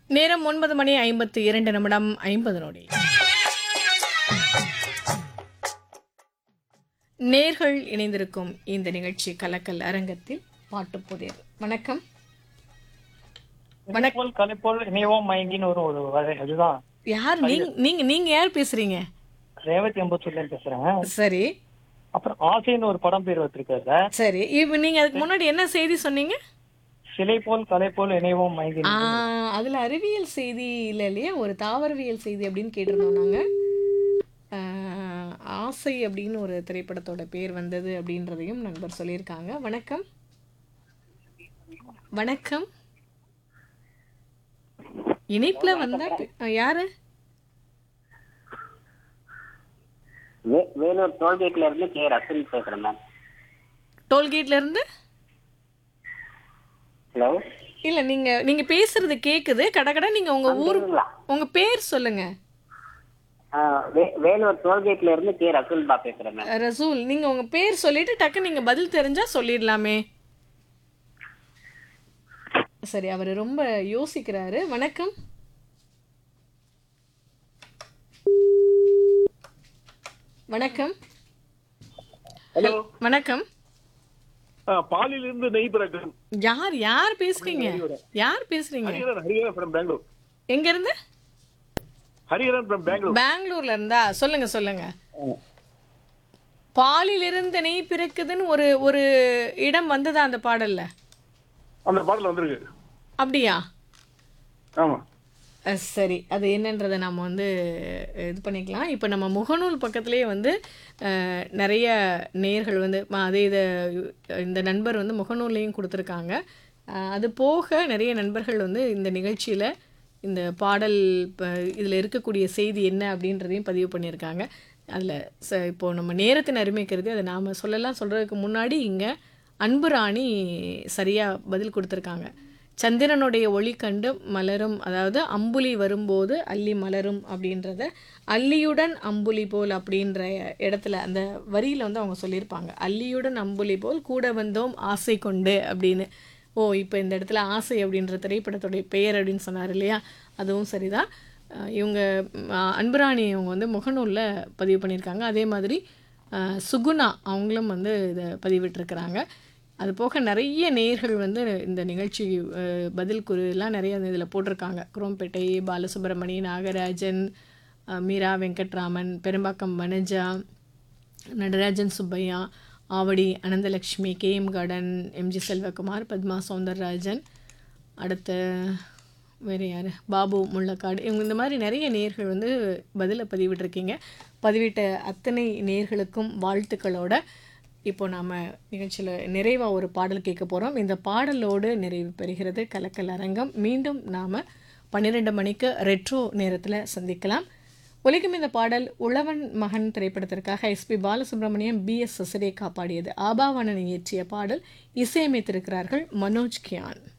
நேரம் ஒன்பது மணி ஐம்பத்தி இரண்டு நிமிடம் ஐம்பது நொடி நேர்கள் இணைந்திருக்கும் இந்த நிகழ்ச்சி கலக்கல் அரங்கத்தில் பாட்டு புதிர் வணக்கம் வணக்கம் போல் கலைப்போல் இணையவும் மயங்கின்னு ஒரு ஒரு வகை அதுதான் யார் நீங்க நீங்க நீங்க யார் பேசுறீங்க ரேவதி எம்பத்தூர்ல இருந்து பேசுறேன் சரி அப்புறம் ஆசைன்னு ஒரு படம் பேர் வச்சிருக்காரு சரி இப்போ நீங்க அதுக்கு முன்னாடி என்ன செய்தி சொன்னீங்க சிலை போல் கலை போல் இணையவும் மயங்கின்னு ஆ, அதுல அறிவியல் செய்தி இல்ல இல்லையா ஒரு தாவரவியல் செய்தி அப்படின்னு கேட்டிருந்தோம் நாங்க ஆ, ஆசை அப்படின்னு ஒரு திரைப்படத்தோட பேர் வந்தது அப்படின்றதையும் நண்பர் சொல்லியிருக்காங்க வணக்கம் வணக்கம் இணைப்புல வந்தா பே- ஆ, யாரு வே- வேலூர் டோல்கேட்ல இருந்து கே ரசூல் பேசுறேன் மேம் டோல்கேட்ல இருந்து ஹலோ இல்ல நீங்க நீங்க பேசுறது கேக்குது கடகட நீங்க உங்க ஊர் கேக்குதுங்களா? உங்க பேர் சொல்லுங்க ஆ, வே- வேலூர் டோல்கேட்ல இருந்து கே ரசூல் பா பேசுறேன் மேம் ரசூல் நீங்க உங்க பேர் சொல்லிட்டு டக்கு நீங்க பதில் தெரிஞ்சா சொல்லிடலாமே சரி அவர் ரொம்ப யோசிக்கிறாரு வணக்கம் வணக்கம் ஹலோ வணக்கம் பாலிலிருந்து நெய் பிறகு யார் யார் பேசுறீங்க யார் பேசுறீங்க ஹரிஹரன் ஹரிஹரன் ஃப்ரம் பெங்களூர் எங்க இருந்து ஹரிஹரன் ஃப்ரம் பெங்களூர் பெங்களூர்ல இருந்தா சொல்லுங்க சொல்லுங்க பாலிலிருந்து நெய் பிறக்குதுன்னு ஒரு ஒரு இடம் வந்ததா அந்த பாடல்ல அந்த பாடல் வந்திருக்கு அப்படியா ஆமா அஹ் சரி அது என்னன்றதை நம்ம வந்து இது பண்ணிக்கலாம் இப்போ நம்ம முகநூல் பக்கத்துலேயே வந்து அஹ், நிறைய நேர்கள் வந்து ம, அதே இதை இந்த நண்பர் வந்து முகநூல்லையும் கொடுத்துருக்காங்க அஹ், அது போக நிறைய நண்பர்கள் வந்து இந்த நிகழ்ச்சியில் இந்த பாடல் இதில் இருக்கக்கூடிய செய்தி என்ன அப்படின்றதையும் பதிவு பண்ணியிருக்காங்க அதில் ச இப்போது நம்ம நேரத்தின் அருமை கருதி அதை நாம் சொல்லலாம் சொல்கிறதுக்கு முன்னாடி இங்கே அன்பு ராணி சரியாக பதில் கொடுத்துருக்காங்க சந்திரனுடைய ஒளி கண்டு மலரும் அதாவது அம்புலி வரும்போது அல்லி மலரும் அப்படின்றத அல்லியுடன் அம்புலி போல் அப்படின்ற இடத்துல அந்த வரியில் வந்து அவங்க சொல்லியிருப்பாங்க அல்லியுடன் அம்புலி போல் கூட வந்தோம் ஆசை கொண்டு அப்படின்னு ஓ இப்போ இந்த இடத்துல ஆசை அப்படின்ற திரைப்படத்துடைய பெயர் அப்படின்னு சொன்னார் இல்லையா அதுவும் சரிதான் அஹ் இவங்க ம், அன்புராணி அவங்க வந்து முகநூலில் பதிவு பண்ணியிருக்காங்க அதே மாதிரி அஹ், சுகுணா அவங்களும் வந்து இதை பதிவிட்டிருக்கிறாங்க அது போக நிறைய நேயர்கள் வந்து இந்த நிகழ்ச்சி அஹ், பதில் குருலாம் நிறைய இதில் போட்டிருக்காங்க குரோம்பேட்டை பாலசுப்ரமணி நாகராஜன் அஹ், Meera Venkatraman Perumbakkam Vanaja Natarajan Subbaiah Avadi Ananthalakshmi K M garden MG Selvakumar Padma Soundararajan அடுத்து வேறு யார் பாபு முள்ளக்காடு இவங்க இந்த மாதிரி நிறைய நேர்கள் வந்து பதிலை பதிவிட்டிருக்கீங்க பதிவிட்ட அத்தனை நேர்களுக்கும் வாழ்த்துக்களோட இப்போ நாம் நிகழ்ச்சியில் நிறைவாக ஒரு பாடல் கேட்க போகிறோம் இந்த பாடலோடு நிறைவு பெறுகிறது கலக்கல் அரங்கம் மீண்டும் நாம் பன்னிரெண்டு மணிக்கு ரெட்ரோ நேரத்தில் சந்திக்கலாம் உலகம் இந்த பாடல் உழவன் மகன் திரைப்படத்திற்காக SP Balasubramaniam P S Sasirekha பாடியது ஆபாவனன் இயற்றிய பாடல் இசையமைத்திருக்கிறார்கள் மனோஜ் கியான்